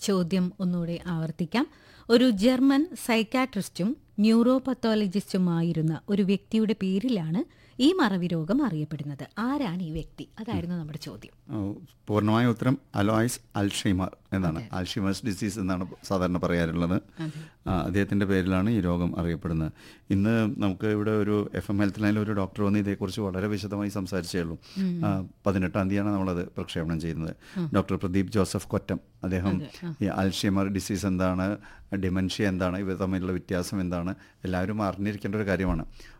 ചോദ്യം ഒന്നുകൂടെ ആവർത്തിക്കാം ഒരു ജർമ്മൻ സൈക്കാട്രിസ്റ്റും ന്യൂറോപത്തോളജിസ്റ്റുമായിരുന്ന ഒരു വ്യക്തിയുടെ പേരിലാണ് ഈ മറവി രോഗം അറിയപ്പെടുന്നത് ആരാണ് ഈ വ്യക്തി അതായിരുന്നു നമ്മുടെ ചോദ്യം ആ, പൂർണ്ണമായ ഉത്തരം അലോയ്സ് അൽഷൈമർ എന്നാണ് അൽഷൈമേഴ്സ് ഡിസീസ് എന്നാണ് സാധാരണ പറയാറുള്ളത് ആ, അദ്ദേഹത്തിൻ്റെ പേരിലാണ് ഈ രോഗം അറിയപ്പെടുന്നത് ഇന്ന് നമുക്ക് ഇവിടെ ഒരു എഫ് എം ഹെൽത്ത് ലൈനിൽ ഒരു ഡോക്ടർ വന്ന് ഇതേക്കുറിച്ച് വളരെ വിശദമായി സംസാരിച്ചേ ഉള്ളൂ ആ, പതിനെട്ടാം തീയതിയാണ് നമ്മളത് പ്രക്ഷേപണം ചെയ്യുന്നത് ഡോക്ടർ പ്രദീപ് ജോസഫ് കൊറ്റം അദ്ദേഹം ഈ അൽഷൈമർ ഡിസീസ് എന്താണ് ഡിമെൻഷ്യ എന്താണ് ഇവ തമ്മിലുള്ള വ്യത്യാസം എന്താണ് എല്ലാവരും അറിഞ്ഞിരിക്കേണ്ട ഒരു കാര്യമാണ്